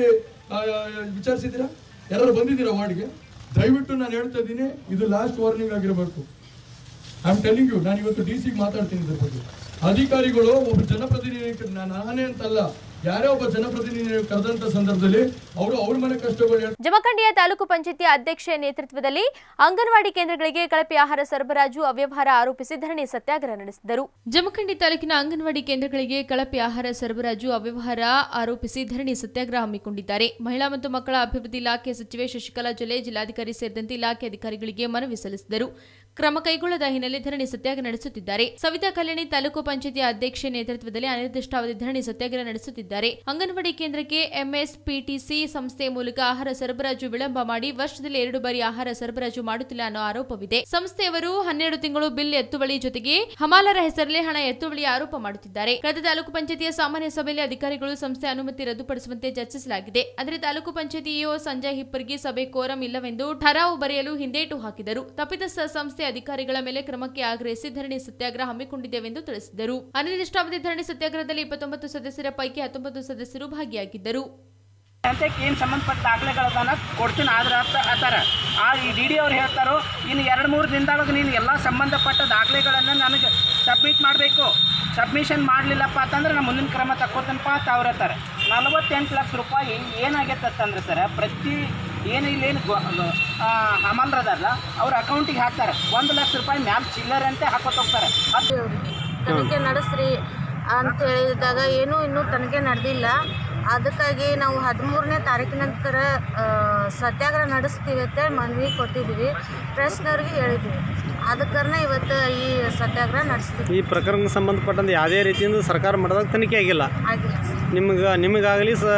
ವಿಚಾರಿಸಿದ್ದೀರಾ ಯಾರು ಬಂದಿದ್ದೀರಾ ವಾರ್ಡ್ಗೆ ದಯವಿಟ್ಟು ನಾನು ಹೇಳ್ತಾ ಇದ್ದೀನಿ ಇದು ಲಾಸ್ಟ್ ವಾರ್ನಿಂಗ್ ಆಗಿರಬೇಕು ಐ ಆಮ್ ಟೆಲಿಂಗ್ ಯು ನಾನು ಇವತ್ತು ಡಿ ಸಿಗೆ ಮಾತಾಡ್ತೀನಿ ಇದ್ರ ಬಗ್ಗೆ ಅಧಿಕಾರಿಗಳು ಒಬ್ಬ ಜನಪ್ರತಿನಿಧಿ ನಾನು ನಾನೇ ಅಂತಲ್ಲ ಯಾರೇ ಒಬ್ಬ ಜನಪ್ರತಿನಿಧಿ ಕರೆದಂತ ಸಂದರ್ಭದಲ್ಲಿ ಅವರು ಅವ್ರ ಮನೆ ಕಷ್ಟಗಳು ಹೇಳ್ತಾರೆ. ಜಮಖಂಡಿಯ ತಾಲೂಕು ಪಂಚಾಯತಿ ಅಧ್ಯಕ್ಷೆ ನೇತೃತ್ವದಲ್ಲಿ ಅಂಗನವಾಡಿ ಕೇಂದ್ರಗಳಿಗೆ ಕಳಪೆ ಆಹಾರ ಸರಬರಾಜು ಅವ್ಯವಹಾರ ಆರೋಪಿಸಿ ಧರಣಿ ಸತ್ಯಾಗ್ರಹ ನಡೆಸಿದರು ಜಮಖಂಡಿ ತಾಲೂಕಿನ ಅಂಗನವಾಡಿ ಕೇಂದ್ರಗಳಿಗೆ ಕಳಪೆ ಆಹಾರ ಸರಬರಾಜು ಅವ್ಯವಹಾರ ಆರೋಪಿಸಿ ಧರಣಿ ಸತ್ಯಾಗ್ರಹ ಹಮ್ಮಿಕೊಂಡಿದ್ದಾರೆ ಮಹಿಳಾ ಮತ್ತು ಮಕ್ಕಳ ಅಭಿವೃದ್ಧಿ ಇಲಾಖೆ ಸಚಿವೆ ಶಶಿಕಲಾ ಜೊಲೆ ಜಿಲ್ಲಾಧಿಕಾರಿ ಸೇರಿದಂತೆ ಇಲಾಖೆ ಅಧಿಕಾರಿಗಳಿಗೆ ಮನವಿ ಸಲ್ಲಿಸಿದರು ಕ್ರಮ ಕೈಗೊಳ್ಳದ ಹಿನ್ನೆಲೆ ಧರಣಿ ಸತ್ಯಾಗ್ರಹ ನಡೆಸುತ್ತಿದ್ದಾರೆ ಸವಿತಾ ಕಲ್ಯಾಣಿ ತಾಲೂಕು ಪಂಚಾಯತಿ ಅಧ್ಯಕ್ಷೆ ನೇತೃತ್ವದಲ್ಲಿ ಅನಿರ್ದಿಷ್ಟಾವಧಿ ಧರಣಿ ಸತ್ಯಾಗ್ರಹ ನಡೆಸುತ್ತಿದ್ದಾರೆ ಅಂಗನವಾಡಿ ಕೇಂದ್ರಕ್ಕೆ ಎಂಎಸ್ಪಿಟಿಸಿ ಸಂಸ್ಥೆ ಮೂಲಕ ಆಹಾರ ಸರಬರಾಜು ವಿಳಂಬ ಮಾಡಿ ವರ್ಷದಲ್ಲಿ ಎರಡು ಬಾರಿ ಆಹಾರ ಸರಬರಾಜು ಮಾಡುತ್ತಿಲ್ಲ ಅನ್ನೋ ಆರೋಪವಿದೆ ಸಂಸ್ಥೆಯವರು ಹನ್ನೆರಡು ತಿಂಗಳು ಬಿಲ್ ಎತ್ತುವಳಿ ಜೊತೆಗೆ ಹಮಾಲರ ಹೆಸರಲ್ಲಿ ಹಣ ಎತ್ತುವಳಿ ಆರೋಪ ಮಾಡುತ್ತಿದ್ದಾರೆ ಕಳೆದ ತಾಲೂಕು ಪಂಚಾಯತಿಯ ಸಾಮಾನ್ಯ ಸಭೆಯಲ್ಲಿ ಅಧಿಕಾರಿಗಳು ಸಂಸ್ಥೆ ಅನುಮತಿ ರದ್ದುಪಡಿಸುವಂತೆ ಚರ್ಚಿಸಲಾಗಿದೆ ಆದರೆ ತಾಲೂಕು ಪಂಚಾಯತಿ ಇಒ ಸಂಜಯ್ ಹಿಪ್ಪರ್ಗಿ ಸಭೆ ಕೋರಂ ಇಲ್ಲವೆಂದು ಠರಾವು ಬರೆಯಲು ಹಿಂದೇಟು ಹಾಕಿದರು ತಪ್ಪಿತಸ್ಥ ಸಂಸ್ಥೆ ಅಧಿಕಾರಿಗಳ ಮೇಲೆ ಕ್ರಮಕ್ಕೆ ಆಗ್ರಹಿಸಿ ಧರಣಿ ಸತ್ಯಾಗ್ರಹ ಹಮ್ಮಿಕೊಂಡಿದ್ದೇವೆಂದು ತಿಳಿಸಿದರು ಅನಿರ್ದಿಷ್ಟಾವಧಿ ಧರಣಿ ಸತ್ಯಾಗ್ರಹದಲ್ಲಿ ಇಪ್ಪತ್ತೊಂಬತ್ತು ಸದಸ್ಯರ ಪೈಕಿ ಹತ್ತೊಂಬತ್ತು ಸದಸ್ಯರು ಭಾಗಿಯಾಗಿದ್ದರು ಅಂತಕ್ಕೆ ಏನು ಸಂಬಂಧಪಟ್ಟ ದಾಖಲೆಗಳನ್ನ ಕೊಡ್ತೀನಿ ಆದ್ರೆ ಅತ್ತ ಆತರ ಆ ಈ ಡಿ ಡಿ ಅವ್ರು ಹೇಳ್ತಾರೋ ಇನ್ನು ಎರಡು ಮೂರು ದಿನದೊಳಗೆ ನೀನು ಎಲ್ಲ ಸಂಬಂಧಪಟ್ಟ ದಾಖಲೆಗಳನ್ನು ನನಗೆ ಸಬ್ಮಿಟ್ ಮಾಡಬೇಕು ಸಬ್ಮಿಷನ್ ಮಾಡಲಿಲ್ಲಪ್ಪ ಅಂತಂದ್ರೆ ನಾನು ಮುಂದಿನ ಕ್ರಮ ತಕ್ಕೋತನಪ್ಪ ಅಂತ ಅವ್ರು ಹೇಳ್ತಾರೆ ನಲವತ್ತೆಂಟು ಲಕ್ಷ ರೂಪಾಯಿ ಏನಾಗೈತೆ ಅಂತಂದ್ರೆ ಸರ್ ಪ್ರತಿ ಏನು ಇಲ್ಲೇನು ಹಮಲ್ರದಲ್ಲ ಅವ್ರ ಅಕೌಂಟಿಗೆ ಹಾಕ್ತಾರೆ ಒಂದು ಲಕ್ಷ ರೂಪಾಯಿ ಮ್ಯಾಮ್ ಚಿಲ್ಲರೆ ಅಂತ ಹಾಕೋತ ಹೋಗ್ತಾರೆ ಅದು ತನಿಖೆ ನಡೆಸ್ರಿ ಅಂತ ಹೇಳಿದಾಗ ಏನೂ ಇನ್ನೂ ತನಿಖೆ ನಡೆದಿಲ್ಲ ಅದಕ್ಕಾಗಿ ನಾವು ಹದಿಮೂರನೇ ತಾರೀಕಿನ ನಂತರ ಆ, ಸತ್ಯಾಗ್ರಹ ನಡೆಸ್ತೀವಿ ಅಂತೇಳಿ ಮನವಿ ಕೊಟ್ಟಿದ್ದೀವಿ ಪ್ರೆಸ್ನವ್ರಿಗೆ ಹೇಳಿದ್ದೀವಿ ಅದಕ್ಕರ್ನ ಇವತ್ತು ಈ ಸತ್ಯಾಗ್ರಹ ನಡೆಸ್ತೀವಿ ಈ ಪ್ರಕರಣಕ್ಕೆ ಸಂಬಂಧಪಟ್ಟಂತೆ ಯಾವುದೇ ರೀತಿಯಿಂದ ಸರ್ಕಾರ ಮಾಡಿದಾಗ ತನಿಖೆ ಆಗಿಲ್ಲ ಆಗಿಲ್ಲ ನಿಮ್ಗೆ ನಿಮಗಾಗಲಿ ಸ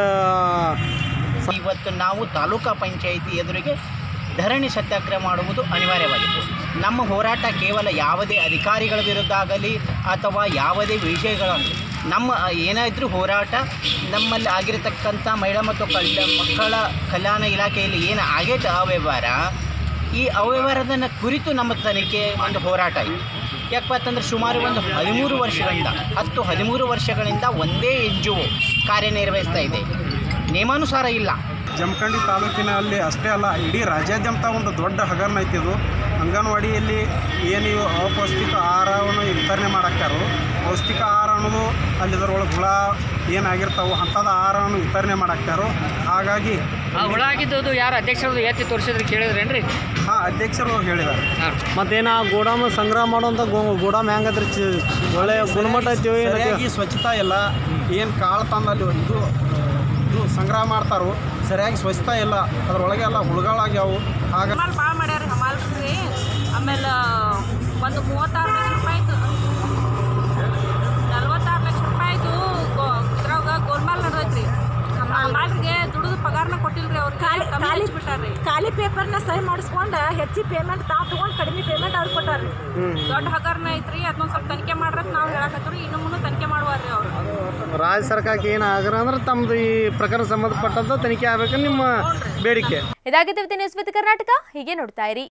ಇವತ್ತು ನಾವು ತಾಲೂಕಾ ಪಂಚಾಯಿತಿ ಎದುರಿಗೆ ಧರಣಿ ಸತ್ಯಾಗ್ರಹ ಮಾಡುವುದು ಅನಿವಾರ್ಯವಾಗಿತ್ತು ನಮ್ಮ ಹೋರಾಟ ಕೇವಲ ಯಾವುದೇ ಅಧಿಕಾರಿಗಳ ವಿರುದ್ಧ ಆಗಲಿ ಅಥವಾ ಯಾವುದೇ ವಿಷಯಗಳಾಗಲಿ ನಮ್ಮ ಏನಾದರೂ ಹೋರಾಟ ನಮ್ಮಲ್ಲಿ ಆಗಿರತಕ್ಕಂಥ ಮಹಿಳಾ ಮತ್ತು ಕಲ್ಯ ಮಕ್ಕಳ ಕಲ್ಯಾಣ ಇಲಾಖೆಯಲ್ಲಿ ಏನು ಆಗೈತೆ ಅವ್ಯವಹಾರ ಈ ಅವ್ಯವಹಾರದ ಕುರಿತು ನಮ್ಮ ತನಿಖೆ ಒಂದು ಹೋರಾಟ ಇದೆ ಯಾಕಪ್ಪ ಅಂತಂದ್ರೆ ಸುಮಾರು ಒಂದು ಹದಿಮೂರು ವರ್ಷಗಳಿಂದ ಹತ್ತು ಹದಿಮೂರು ವರ್ಷಗಳಿಂದ ಒಂದೇ ಎನ್ ಜಿ ಒ ಕಾರ್ಯನಿರ್ವಹಿಸ್ತಾ ಇದೆ ನಿಯಮಾನುಸಾರ ಇಲ್ಲ ಜಮಖಂಡಿ ತಾಲೂಕಿನಲ್ಲಿ ಅಷ್ಟೇ ಅಲ್ಲ ಇಡೀ ರಾಜ್ಯಾದ್ಯಂತ ಒಂದು ದೊಡ್ಡ ಹಗರಣ ಐತಿ ಇದು ಅಂಗನವಾಡಿಯಲ್ಲಿ ಏನು ಇವು ಅಪೌಷ್ಟಿಕ ಆಹಾರವನ್ನು ವಿತರಣೆ ಮಾಡಾಕ್ತಾರೋ ಪೌಷ್ಟಿಕ ಆಹಾರ ಅನ್ನೋದು ಅಲ್ಲಿ ಇದರೊಳಗೆ ಹುಳ ಏನಾಗಿರ್ತಾವೋ ಅಂಥದ್ದು ಆಹಾರವನ್ನು ವಿತರಣೆ ಮಾಡಾಕ್ತಾರೋ ಹಾಗಾಗಿ ಆ ಹುಳ ಆಗಿದ್ದು ಯಾರು ಅಧ್ಯಕ್ಷರದು ಎತ್ತಿ ತೋರಿಸಿದ್ರೆ ಕೇಳಿದ್ರೇನ್ರಿ ಹಾಂ ಅಧ್ಯಕ್ಷರು ಹೇಳಿದ್ದಾರೆ ಮತ್ತೇನು ಆ ಗೋಡಾಮ್ ಸಂಗ್ರಹ ಮಾಡುವಂಥ ಗೋ ಗೋಡಾಮ್ ಹೆಂಗದ್ರಿ ಚಿ ಒಳ್ಳೆ ಗುಣಮಟ್ಟ ಐತಿ ಸರಿಯಾಗಿ ಸ್ವಚ್ಛತಾ ಇಲ್ಲ ಏನು ಕಾಳು ತಂದಲ್ಲಿ ಇದು ಇದು ಸಂಗ್ರಹ ಮಾಡ್ತಾರೋ ಸರಿಯಾಗಿ ಸ್ವಚ್ಛತಾ ಇಲ್ಲ ಅದರೊಳಗೆ ಎಲ್ಲ ಹುಳುಗಳಾಗ್ಯಾವು ಹಾಗಾಗಿ ಹಮಾಲ್ ಭಾಳ ಮಾಡ್ಯಾರ ಹಮಾಲ್ರಿ ಆಮೇಲೆ ಒಂದು ಮೂವತ್ತಾರು ಲಕ್ಷ ರೂಪಾಯಿದು ನಲ್ವತ್ತಾರು ಲಕ್ಷ ರೂಪಾಯಿದು ಇದ್ರಾಗ ಗೋಲ್ಮಾಲ್ ನಡೆದೈತ್ರಿ ಹಮಾಲ್ರಿಗೆ ದುಡಿದು ಪಗಾರನ ಕೊಟ್ಟಿಲ್ರಿ ಅವ್ರಿಗೆ ಖಾಲಿ ಖಾಲಿ ಬಿಟ್ಟಾರ್ರಿ ಖಾಲಿ ಪೇಪರ್ನ ಸಹಿ ಮಾಡಿಸ್ಕೊಂಡು ಹೆಚ್ಚಿಗೆ ಪೇಮೆಂಟ್ ತಾವು ತೊಗೊಂಡು ಕಡಿಮೆ ಪೇಮೆಂಟ್ ಅವ್ರು ಕೊಟ್ಟಾರ್ರಿ ದೊಡ್ಡ ಹಗರಣ ಐತ್ರಿ ಅದನ್ನೊಂದು ಸ್ವಲ್ಪ ತನಿಖೆ ಮಾಡ್ರತ್ ನಾವು ಹೇಳಕತ್ತೀವಿ ಇನ್ನು ಮುಂದೆ ತನಿಖೆ ಮಾಡುವಾರ್ರಿ ಅವರು ರಾಜ್ಯ ಸರ್ಕಾರಕ್ಕೆ ಏನು ಆಗ್ರ ಅಂದ್ರೆ ತಮ್ಮದು ಈ ಪ್ರಕರಣ ಸಂಬಂಧಪಟ್ಟಂತ ತನಿಖೆ ಆಗ್ಬೇಕಂತ ನಿಮ್ಮ ಬೇಡಿಕೆ ಇದಾಗಿತ್ತು ನ್ಯೂಸ್ ವಿತ್ ಕರ್ನಾಟಕ ಹೀಗೆ ನೋಡ್ತಾ ಇರಿ